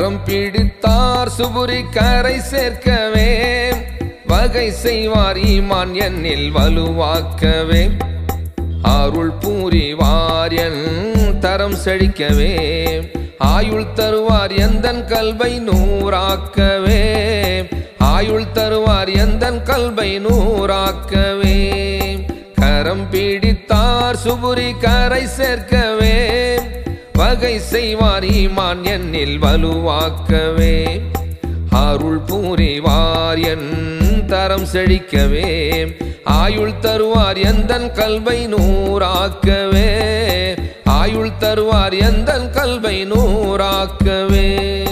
கரம் பிடித்தார் சுபுரி கரை சேர்க்கவே வகை செய்வார் ஈமான் என்னில் வலுவாக்கவே அருள் பூரிவார் என் தரம் செழிக்கவே ஆயுள் தருவார் எந்தன் கல்வை நூறாக்கவே ஆயுள் தருவார் எந்தன் கல்வை நூறாக்கவே கரம் பிடித்தார் சுபுரி கரை சேர்க்கவே வகை செய்வார் ஈமான் என்னில் வலுவாக்கவே அருள் பூரிவார் என் தரம் செழிக்கவே ஆயுள் தருவார் எந்தன் கல்வை நூறாக்கவே ஆயுள் தருவார் எந்தன் கல்வை நூறாக்கவே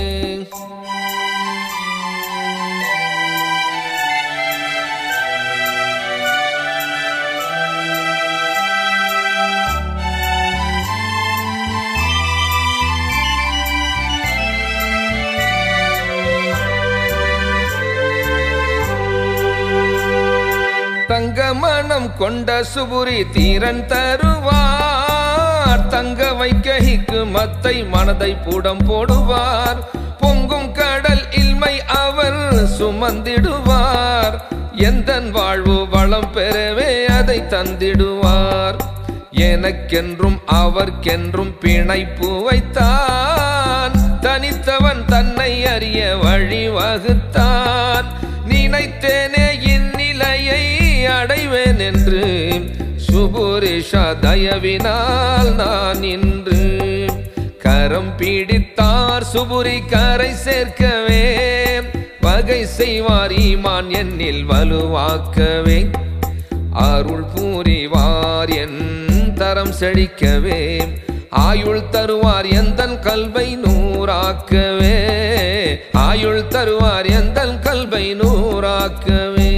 தங்க மனம் கொண்ட சுபுரி தீரன் தருவார் தங்க வைக்க ஹிக்கு மத்தை மனதை புடம் போடுவார் பொங்கும் கடல் இல்மை அவர் சுமந்திடுவார் எந்தன் வாழ்வு வளம் பெறவே அதை தந்திடுவார் எனக்கென்றும் அவர்க்கென்றும் பிணைப்பு வைத்தான் தனித்தவன் தன்னை அறிய வழி வகுத்தான் நினைத்தேனே இந்நிலையை அடைவேன் என்று சுபுரிஷா தயவினால் நான் இன்று கரம் பிடித்தார் சுபுரி கரை சேர்க்கவே வகை செய்வார் ஈமான் என்னில் வலுவாக்கவே அருள் பூரிவார் என் தரம் செழிக்கவே ஆயுள் தருவார் எந்தன் கல்வை நூறாக்கவே ஆயுள் தருவார் எந்தன் கல்வை நூறாக்கவே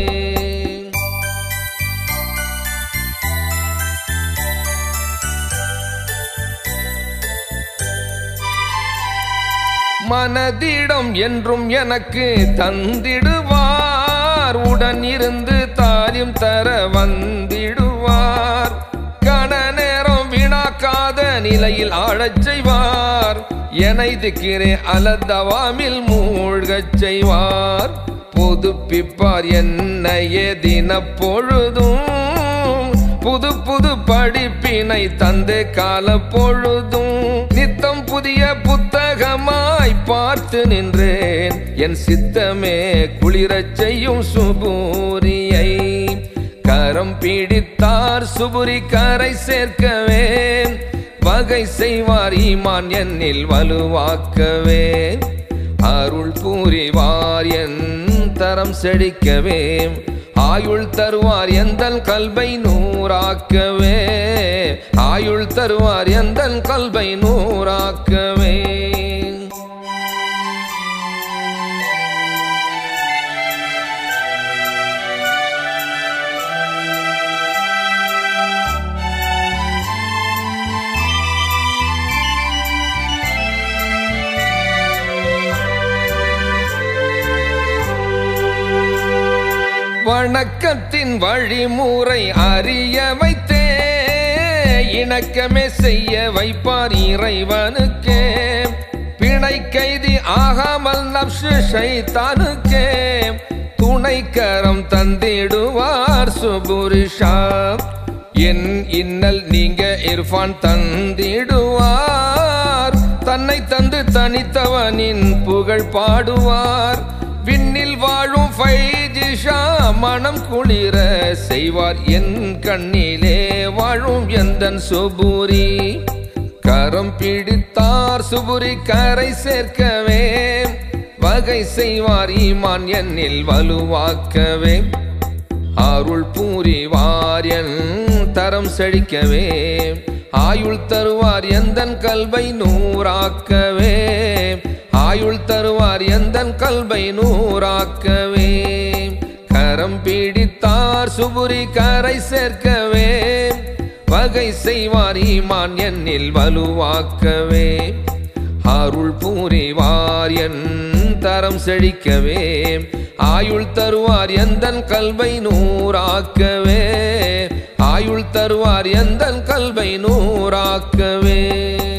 மனதிடம் என்றும் எனக்கு தந்திடுவார் உடன் இருந்து தாரியம் தர வந்திடுவார் கண நேரம் வீணாக்காத நிலையில் ஆழச் செய்வார் எனை திக்கிறே அலதவாமில் மூழ்கச் செய்வார் புதுப்பிப்பார் என்னையே தினப்பொழுதும் புது புது படிப்பினை தந்து கால பொழுதும் நித்தம் புதிய புத்தகமாய் பார்த்து நின்றேன் என் சித்தமே குளிரச் செய்யும் சுபூரியை கரம் பிடித்தார் சுபுரி கரை சேர்க்கவே வகை செய்வார் ஈமான் என்னில் வலுவாக்கவே அருள் பூரிவார் என் தரம் செழிக்கவே ஆயுள் தருவார் எந்தன் கல்வை நூறாக்கவே ஆயுள் தருவார் எந்தன் கல்வை நூறாக்கவே வணக்கத்தின் வழிமுறை அறிய வைத்தே இணக்கமே செய்ய வைப்பார் இறைவனுக்கே பிணை கைதி ஆகாமல் நப்சு ஷைத்தானுக்கே துணைக்கரம் தந்திடுவார் சுபுரிஷா என் இன்னல் நீங்க இர்ஃபான் தந்திடுவார் தன்னை தந்து தனித்தவனின் புகழ் பாடுவார் விண்ணில் வாழும் ஃபைஜிஷா மனம் குளிர செய்வார் என் கண்ணிலே வாழும் எந்தன் சுபுரி கரம் பிடித்தார் சுபுரி கரை சேர்க்கவே வகை செய்வார் ஈமான் என்னில் வலுவாக்கவே அருள் பூரிவார் என் தரம் செழிக்கவே ஆயுள் தருவார் எந்தன் கல்வை நூறாக்கவே ஆயுள் தருவார் எந்தன் கல்வை நூறாக்கவே கரம் பிடித்தார் சுபுரி கரை சேர்க்கவே வகை செய்வார் ஈமான் என்னில் வலுவாக்கவே அருள் பூரிவார் என் தரம் செழிக்கவே ஆயுள் தருவார் எந்தன் கல்வை நூறாக்கவே ஆயுள் தருவார் எந்தன் கல்வை நூறாக்கவே